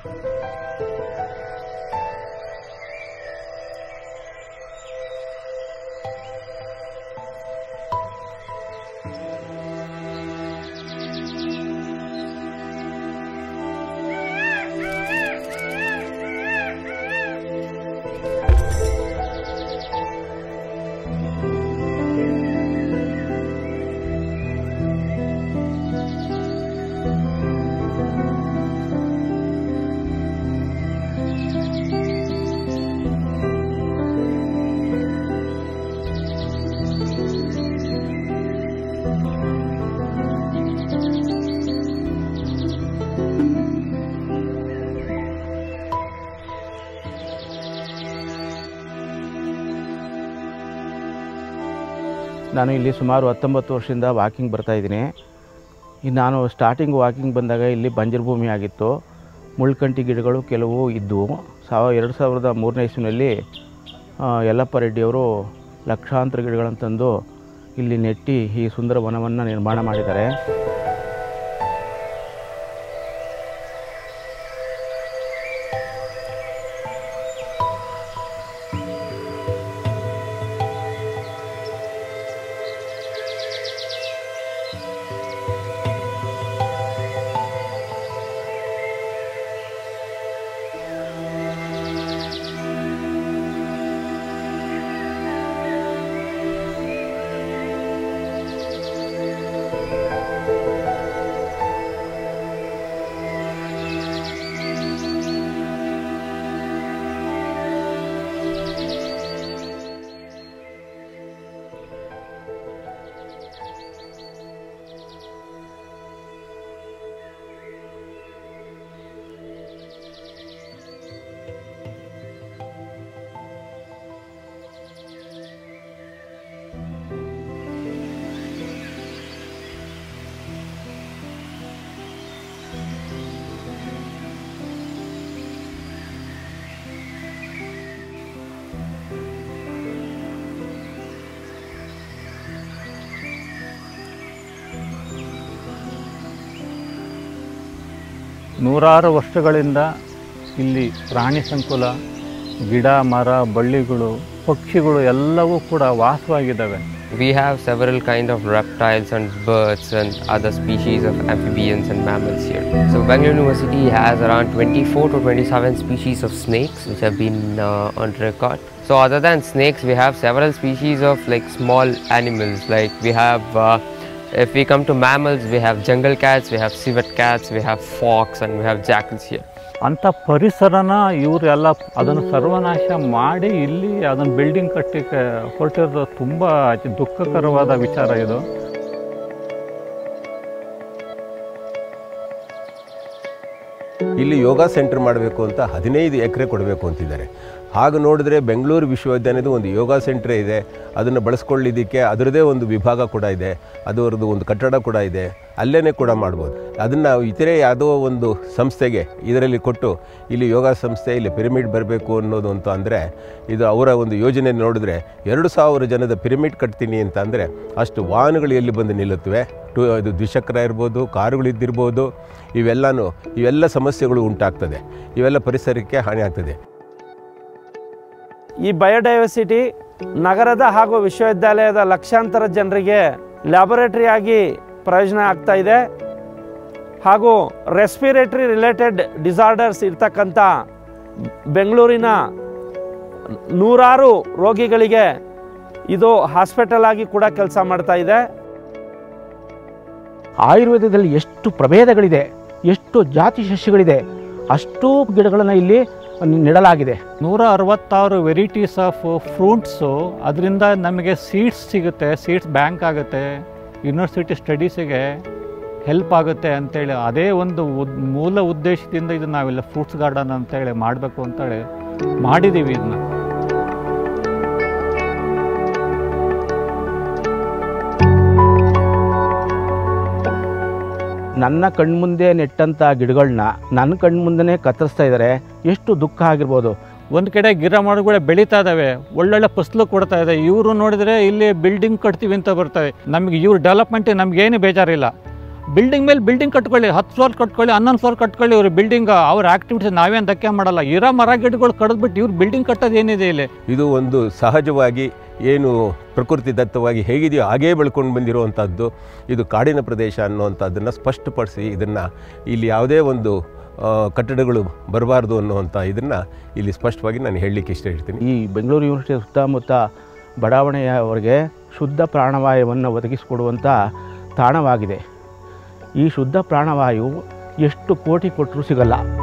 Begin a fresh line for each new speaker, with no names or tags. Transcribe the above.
ನಾನು ಇಲ್ಲಿ ಸುಮಾರು ಹತ್ತೊಂಬತ್ತು ವರ್ಷದಿಂದ ವಾಕಿಂಗ್ ಬರ್ತಾ ಇದ್ದೀನಿ ಇನ್ನು ನಾನು ಸ್ಟಾರ್ಟಿಂಗ್ ವಾಕಿಂಗ್ ಬಂದಾಗ ಇಲ್ಲಿ ಬಂಜರು ಭೂಮಿ ಆಗಿತ್ತು ಮುಳ್ಕಂಟಿ ಗಿಡಗಳು ಕೆಲವು ಇದ್ದವು ಸಾವ ಎರಡು ಸಾವಿರದ ಮೂರನೇ ಇಸ್ವಿನಲ್ಲಿ ಆ, ಯಲ್ಲಪ್ಪ ರೆಡ್ಡಿಯವರು ಲಕ್ಷಾಂತರ ಗಿಡಗಳನ್ನು ತಂದು ಇಲ್ಲಿ ನೆಟ್ಟಿ ಈ ಸುಂದರ ವನವನ್ನು ನಿರ್ಮಾಣ ಮಾಡಿದ್ದಾರೆ
ನೂರಾರು ವರ್ಷಗಳಿಂದ ಇಲ್ಲಿ ಪ್ರಾಣಿ ಸಂಕುಲ ಗಿಡ ಮರ ಬಳ್ಳಿಗಳು ಪಕ್ಷಿಗಳು ಎಲ್ಲವೂ ಕೂಡ ವಾಸವಾಗಿದ್ದಾವೆ
We have several kind of reptiles and birds and other species of amphibians and mammals here. So Bangalore University has around 24 to 27 species of snakes which have been uh, on record. So other than snakes, we have several species of like small animals. Like we have, uh, if we come to mammals, we have jungle cats, we have civet cats, we have fox, and we have jackals here.
ಅಂಥ ಪರಿಸರನ ಇವರೆಲ್ಲ ಅದನ್ನು ಸರ್ವನಾಶ ಮಾಡಿ ಇಲ್ಲಿ ಅದನ್ನು building ಕಟ್ಟಕ್ಕೆ ಹೊರಟಿರೋದು ತುಂಬ ದುಃಖಕರವಾದ ವಿಚಾರ ಇದು
ಇಲ್ಲಿ ಯೋಗ ಸೆಂಟರ್ ಮಾಡಬೇಕು ಅಂತ ಹದಿನೈದು ಎಕರೆ ಕೊಡಬೇಕು ಅಂತಿದ್ದಾರೆ ಹಾಗೆ ನೋಡಿದ್ರೆ ಬೆಂಗಳೂರು ವಿಶ್ವವಿದ್ಯಾಲಯದ ಒಂದು ಯೋಗ ಸೆಂಟ್ರೇ ಇದೆ ಅದನ್ನು ಬಳಸ್ಕೊಳ್ಳಿದ್ದಕ್ಕೆ ಅದರದೇ ಒಂದು ವಿಭಾಗ ಕೂಡ ಇದೆ ಅದರದ್ದು ಒಂದು ಕಟ್ಟಡ ಕೂಡ ಇದೆ ಅಲ್ಲೇ ಕೂಡ ಮಾಡ್ಬೋದು ಅದನ್ನು ಇತರೆ ಯಾವುದೋ ಒಂದು ಸಂಸ್ಥೆಗೆ ಇದರಲ್ಲಿ ಕೊಟ್ಟು ಇಲ್ಲಿ ಯೋಗ ಸಂಸ್ಥೆ ಇಲ್ಲಿ ಪಿರಮಿಡ್ ಬರಬೇಕು ಅನ್ನೋದು ಅಂತ ಅಂದರೆ ಇದು ಅವರ ಒಂದು ಯೋಜನೆ ನೋಡಿದ್ರೆ ಎರಡು ಸಾವಿರ ಜನದ ಪಿರಮಿಡ್ ಕಟ್ತೀನಿ ಅಂತ ಅಂದರೆ ಅಷ್ಟು ವಾಹನಗಳು ಎಲ್ಲಿ ಬಂದು ನಿಲ್ಲುತ್ತವೆ ಟು ಇದು ದ್ವಿಚಕ್ರ ಇರ್ಬೋದು ಕಾರುಗಳಿದ್ದಿರ್ಬೋದು ಇವೆಲ್ಲನೂ ಇವೆಲ್ಲ ಸಮಸ್ಯೆಗಳು ಉಂಟಾಗ್ತದೆ ಇವೆಲ್ಲ ಪರಿಸರಕ್ಕೆ ಹಾನಿ ಆಗ್ತದೆ
ಈ ಬಯೋಡೈವರ್ಸಿಟಿ ನಗರದ ಹಾಗೂ ವಿಶ್ವವಿದ್ಯಾಲಯದ ಲಕ್ಷಾಂತರ ಜನರಿಗೆ ಲ್ಯಾಬೊರೇಟರಿ ಆಗಿ ಪ್ರಯೋಜನ ಆಗ್ತಾ ಇದೆ ಹಾಗೂ ರೆಸ್ಪಿರೇಟರಿ ರಿಲೇಟೆಡ್ ಡಿಸಾರ್ಡರ್ಸ್ ಇರ್ತಕ್ಕಂಥ ಬೆಂಗಳೂರಿನ ನೂರಾರು ರೋಗಿಗಳಿಗೆ ಇದು ಹಾಸ್ಪಿಟಲ್ ಆಗಿ ಕೂಡ ಕೆಲಸ ಮಾಡ್ತಾ ಇದೆ
ಆಯುರ್ವೇದದಲ್ಲಿ ಎಷ್ಟು ಪ್ರಭೇದಗಳಿದೆ ಎಷ್ಟು ಜಾತಿ ಸಸ್ಯಗಳಿದೆ ಅಷ್ಟೂ ಗಿಡಗಳನ್ನು ಇಲ್ಲಿ ನೆಡಲಾಗಿದೆ
ನೂರ ಅರವತ್ತಾರು ವೆರೈಟೀಸ್ ಆಫ್ ಫ್ರೂಟ್ಸು ಅದರಿಂದ ನಮಗೆ ಸೀಡ್ಸ್ ಸಿಗುತ್ತೆ ಸೀಡ್ಸ್ ಬ್ಯಾಂಕ್ ಆಗುತ್ತೆ ಯೂನಿವರ್ಸಿಟಿ ಸ್ಟಡೀಸಿಗೆ ಹೆಲ್ಪ್ ಆಗುತ್ತೆ ಅಂತೇಳಿ ಅದೇ ಒಂದು ಉದ್ ಮೂಲ ಉದ್ದೇಶದಿಂದ ಇದು ನಾವೆಲ್ಲ ಫ್ರೂಟ್ಸ್ ಗಾರ್ಡನ್ ಅಂತೇಳಿ ಮಾಡಬೇಕು ಅಂತೇಳಿ ಮಾಡಿದ್ದೀವಿ ಇದನ್ನ
ನನ್ನ ಕಣ್ಮುಂದೆ ನೆಟ್ಟಂಥ ಗಿಡಗಳನ್ನ ನನ್ನ ಕಣ್ಮುಂದೆನೇ ಕತ್ತರಿಸ್ತಾ ಇದ್ದಾರೆ ಎಷ್ಟು ದುಃಖ ಆಗಿರ್ಬೋದು
ಒಂದು ಕಡೆ ಗಿಡ ಮರಗಳು ಬೆಳೀತಾ ಇದ್ದಾವೆ ಒಳ್ಳೊಳ್ಳೆ ಫಸಲು ಕೊಡ್ತಾ ಇದೆ ಇವರು ನೋಡಿದರೆ ಇಲ್ಲಿ ಬಿಲ್ಡಿಂಗ್ ಕಟ್ತೀವಿ ಅಂತ ಬರ್ತಾರೆ ನಮಗೆ ಇವ್ರ ಡೆವಲಪ್ಮೆಂಟಿಗೆ ನಮಗೇನು ಬೇಜಾರಿಲ್ಲ ಬಿಲ್ಡಿಂಗ್ ಮೇಲೆ ಬಿಲ್ಡಿಂಗ್ ಕಟ್ಕೊಳ್ಳಿ ಹತ್ತು ಫ್ಲೋರ್ ಕಟ್ಕೊಳ್ಳಿ ಹನ್ನೊಂದು ಫ್ಲೋರ್ ಕಟ್ಕೊಳ್ಳಿ ಇವ್ರು ಬಿಲ್ಡಿಂಗ್ ಅವ್ರ ಆಕ್ಟಿವಿಟೀಸ್ ನಾವೇನು ಧಕ್ಕೆ ಮಾಡಲ್ಲ ಇರೋ ಮರ ಗಿಡಗಳು ಕಡಿದ್ಬಿಟ್ಟು ಇವ್ರು ಬಿಲ್ಡಿಂಗ್ ಕಟ್ಟೋದು ಏನಿದೆ ಇಲ್ಲಿ
ಇದು ಒಂದು ಸಹಜವಾಗಿ ಏನು ಪ್ರಕೃತಿ ದತ್ತವಾಗಿ ಹೇಗಿದೆಯೋ ಹಾಗೇ ಬೆಳ್ಕೊಂಡು ಬಂದಿರುವಂಥದ್ದು ಇದು ಕಾಡಿನ ಪ್ರದೇಶ ಅನ್ನುವಂಥದ್ದನ್ನು ಸ್ಪಷ್ಟಪಡಿಸಿ ಇದನ್ನು ಇಲ್ಲಿ ಯಾವುದೇ ಒಂದು ಆ, ಕಟ್ಟಡಗಳು ಬರಬಾರ್ದು ಅನ್ನುವಂಥ ಇದನ್ನು ಇಲ್ಲಿ ಸ್ಪಷ್ಟವಾಗಿ ನಾನು ಹೇಳಲಿಕ್ಕೆ ಇಷ್ಟ ಇರ್ತೀನಿ
ಈ ಬೆಂಗಳೂರು ಯೂನಿವರ್ಸಿಟಿ ಸುತ್ತಮುತ್ತ ಬಡಾವಣೆಯವರೆಗೆ ಶುದ್ಧ ಪ್ರಾಣವಾಯುವನ್ನು ಒದಗಿಸಿಕೊಡುವಂಥ ತಾಣವಾಗಿದೆ ಈ ಶುದ್ಧ ಪ್ರಾಣವಾಯು ಎಷ್ಟು ಕೋಟಿ ಕೊಟ್ಟರೂ ಸಿಗಲ್ಲ